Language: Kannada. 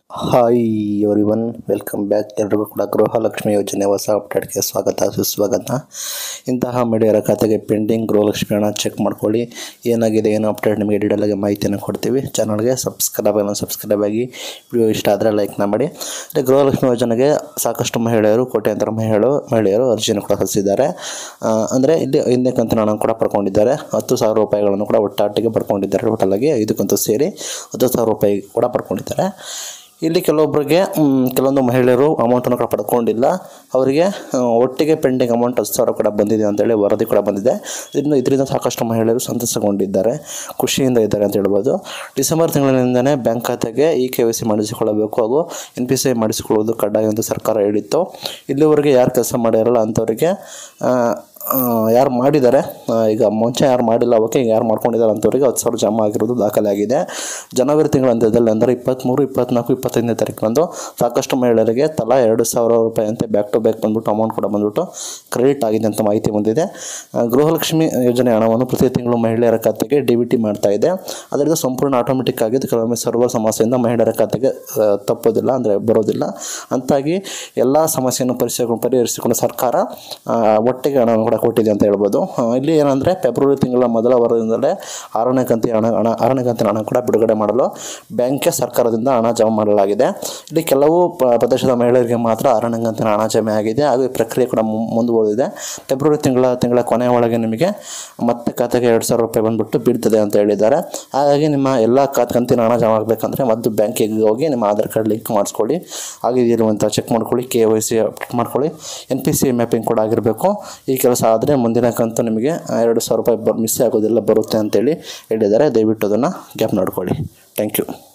hi everyone welcome back ಎಲ್ರಿಗೂ ಕೂಡ ಗೃಹಲಕ್ಷ್ಮಿ ಯೋಜನೆ ಹೊಸ ಅಪ್ಡೇಟ್ಗೆ ಸ್ವಾಗತ ಸುಸ್ವಾಗತ ಇಂತಹ ಮಹಿಳೆಯರ ಖಾತೆಗೆ ಪೆಂಡಿಂಗ್ ಗೃಹಲಕ್ಷ್ಮಿ ಹಣ ಚೆಕ್ ಮಾಡ್ಕೊಳ್ಳಿ ಏನಾಗಿದೆ ಏನು ಅಪ್ಡೇಟ್ ನಿಮಗೆ ಡೀಟೇಲ್ ಆಗಿ ಮಾಹಿತಿಯನ್ನು ಕೊಡ್ತೀವಿ ಚಾನಲ್ಗೆ ಸಬ್ಸ್ಕ್ರೈಬ್ ಆಗಿ ಸಬ್ಸ್ಕ್ರೈಬ್ ಆಗಿ ವಿಡಿಯೋ ಇಷ್ಟ ಆದರೆ ಲೈಕ್ನ ಮಾಡಿ ಮತ್ತು ಗೃಹಲಕ್ಷ್ಮಿ ಯೋಜನೆಗೆ ಸಾಕಷ್ಟು ಮಹಿಳೆಯರು ಕೋಟ್ಯಾಂತರ ಮಹಿಳೆಯರು ಮಹಿಳೆಯರು ಅರ್ಜಿಯನ್ನು ಕೂಡ ಸಲ್ಲಿಸಿದ್ದಾರೆ ಅಂದರೆ ಇಲ್ಲಿ ಐದನೇ ಕಂತಿನ ಹಣ ಕೂಡ ಪಡ್ಕೊಂಡಿದ್ದಾರೆ ಹತ್ತು ಸಾವಿರ ರೂಪಾಯಿಗಳನ್ನು ಕೂಡ ಒಟ್ಟಾಟಿಗೆ ಪಡ್ಕೊಂಡಿದ್ದಾರೆ ಟೋಟಲ್ ಆಗಿ ಐದು ಕಂತು ಸೇರಿ ಹತ್ತು ಸಾವಿರ ರೂಪಾಯಿ ಕೂಡ ಪಡ್ಕೊಂಡಿದ್ದಾರೆ ಇಲ್ಲಿ ಕೆಲವೊಬ್ಬರಿಗೆ ಮ್, ಕೆಲವೊಂದು ಮಹಿಳೆಯರು ಅಮೌಂಟನ್ನು ಕೂಡ ಪಡ್ಕೊಂಡಿಲ್ಲ ಅವರಿಗೆ ಆ, ಒಟ್ಟಿಗೆ ಪೆಂಡಿಂಗ್ ಅಮೌಂಟ್ ಹತ್ತು ಸಾವಿರ ಕೂಡ ಬಂದಿದೆ ಅಂತೇಳಿ ವರದಿ ಕೂಡ ಬಂದಿದೆ ಇದರಿಂದ ಇದರಿಂದ ಸಾಕಷ್ಟು ಮಹಿಳೆಯರು ಸಂತಸಗೊಂಡಿದ್ದಾರೆ ಖುಷಿಯಿಂದ ಇದ್ದಾರೆ ಅಂತ ಹೇಳ್ಬೋದು ಡಿಸೆಂಬರ್ ತಿಂಗಳಿನಿಂದಲೇ ಬ್ಯಾಂಕ್ ಖಾತೆಗೆ ಇ ಕೆ ವೈ ಸಿ ಮಾಡಿಸಿಕೊಳ್ಳಬೇಕು ಹಾಗೂ ಎನ್ ಪಿ ಸಿ ಐ ಮಾಡಿಸಿಕೊಳ್ಳುವುದು ಕಡ್ಡಾಯ ಎಂದು ಸರ್ಕಾರ ಹೇಳಿತ್ತು ಇಲ್ಲಿವರೆಗೆ ಯಾರು ಕೆಲಸ ಮಾಡಿರಲ್ಲ ಅಂಥವರಿಗೆ ಆ, ಆ, ಯಾರು ಮಾಡಿದ್ದಾರೆ ಆ, ಈಗ ಮುಂಚೆ ಯಾರು ಮಾಡಿಲ್ಲ ಅವಕ್ಕೆ ಯಾರು ಮಾಡ್ಕೊಂಡಿದ್ದಾರೆ ಅಂಥವ್ರಿಗೆ ಹತ್ತು ಸಾವಿರ ಜಮಾ ಆಗಿರೋದು ದಾಖಲೆ ಆಗಿದೆ ಜನವರಿ ತಿಂಗಳ ಅಂತ್ಯದಲ್ಲಿ ಅಂದರೆ ಇಪ್ಪತ್ತ್ಮೂರು ಇಪ್ಪತ್ನಾಲ್ಕು ಇಪ್ಪತ್ತೈದನೇ ತಾರೀಕಿನಂದು ಸಾಕಷ್ಟು ಮಹಿಳೆಯರಿಗೆ ತಲಾ ಎರಡು ಸಾವಿರ ರೂಪಾಯಿ ಅಂತೆ ಬ್ಯಾಕ್ ಟು ಬ್ಯಾಕ್ ಬಂದ್ಬಿಟ್ಟು ಅಮೌಂಟ್ ಕೂಡ ಬಂದ್ಬಿಟ್ಟು ಕ್ರೆಡಿಟ್ ಆಗಿದೆ ಅಂತ ಮಾಹಿತಿ ಬಂದಿದೆ ಆ, ಗೃಹಲಕ್ಷ್ಮಿ ಯೋಜನೆ ಹಣವನ್ನು ಪ್ರತಿ ತಿಂಗಳು ಮಹಿಳೆಯರ ಖಾತೆಗೆ ಡಿ ಬಿ ಟಿ ಮಾಡ್ತಾ ಇದೆ ಅದರಿಂದ ಸಂಪೂರ್ಣ ಆಟೋಮೆಟಿಕ್ ಆಗಿದ್ದು ಕೆಲವೊಮ್ಮೆ ಸರ್ವರ್ ಸಮಸ್ಯೆಯಿಂದ ಮಹಿಳೆಯರ ಖಾತೆಗೆ ಆ, ತಪ್ಪೋದಿಲ್ಲ ಅಂದರೆ ಬರೋದಿಲ್ಲ ಅಂತಾಗಿ ಎಲ್ಲ ಸಮಸ್ಯೆಯನ್ನು ಪರಿಹರಿಸಿಕೊಂಡು ಪರಿಹರಿಸಿಕೊಂಡು ಸರ್ಕಾರ ಆ, ಒಟ್ಟಿಗೆ ಹಣವನ್ನು ಕೂಡ ಕೊಟ್ಟಿದೆ ಅಂತ ಹೇಳ್ಬೋದು ಆ, ಇಲ್ಲಿ ಏನಂದರೆ ಫೆಬ್ರವರಿ ತಿಂಗಳ ಮೊದಲ ವಾರದಿಂದಲೇ ಆರನೇ ಕಂತಿನ ಹಣ ಹಣ ಆರನೇ ಕಂತಿನ ಹಣ ಕೂಡ ಬಿಡುಗಡೆ ಮಾಡಲು ಬ್ಯಾಂಕ್ಗೆ ಸರ್ಕಾರದಿಂದ ಹಣ ಜಮಾ ಮಾಡಲಾಗಿದೆ ಇಲ್ಲಿ ಕೆಲವು ಪ- ಪ್ರದೇಶದ ಮಹಿಳೆಯರಿಗೆ ಮಾತ್ರ ಆರನೇ ಕಂತಿನ ಹಣ ಜಮೆ ಆಗಿದೆ ಹಾಗೂ ಈ ಪ್ರಕ್ರಿಯೆ ಕೂಡ ಮು- ಮುಂದುವರೆದಿದೆ ಫೆಬ್ರವರಿ ತಿಂಗಳ ತಿಂಗಳ ಕೊನೆಯ ಒಳಗೆ ನಿಮಗೆ ಮತ್ತೆ ಖಾತೆಗೆ ಎರಡು ಸಾವಿರ ರೂಪಾಯಿ ಬಂದುಬಿಟ್ಟು ಬೀಳ್ತದೆ ಅಂತ ಹೇಳಿದ್ದಾರೆ ಹಾಗಾಗಿ ನಿಮ್ಮ ಎಲ್ಲ ಖಾತೆ ಕಂತಿನ ಹಣ ಜಮಾ ಆಗಬೇಕಂದ್ರೆ ಮೊದಲು ಬ್ಯಾಂಕಿಗೆ ಹೋಗಿ ನಿಮ್ಮ ಆಧಾರ್ ಕಾರ್ಡ್ ಲಿಂಕ್ ಮಾಡಿಸ್ಕೊಳ್ಳಿ ಆಗಿದೆಯೋ ಅಂತ ಚೆಕ್ ಮಾಡ್ಕೊಳ್ಳಿ ಕೆ ವೈ ಸಿ ಅಪ್ಡೇಟ್ ಮಾಡ್ಕೊಳ್ಳಿ ಎನ್ ಪಿ ಸಿ ಮ್ಯಾಪಿಂಗ್ ಕೂಡ ಆಗಿರಬೇಕು ಈ ಕೆಲಸ ಆದರೆ ಮುಂದಿನ ಕಂತು ನಿಮಗೆ ಆ, ಎರಡು ಸಾವಿರ ರೂಪಾಯಿ ಬ ಮಿಸ್ ಆಗೋದಿಲ್ಲ ಬರುತ್ತೆ ಅಂತೇಳಿ ಹೇಳಿದ್ದಾರೆ ದಯವಿಟ್ಟು ಅದನ್ನು ಗ್ಯಾಪ್ ನೋಡ್ಕೊಳ್ಳಿ ಥ್ಯಾಂಕ್ ಯು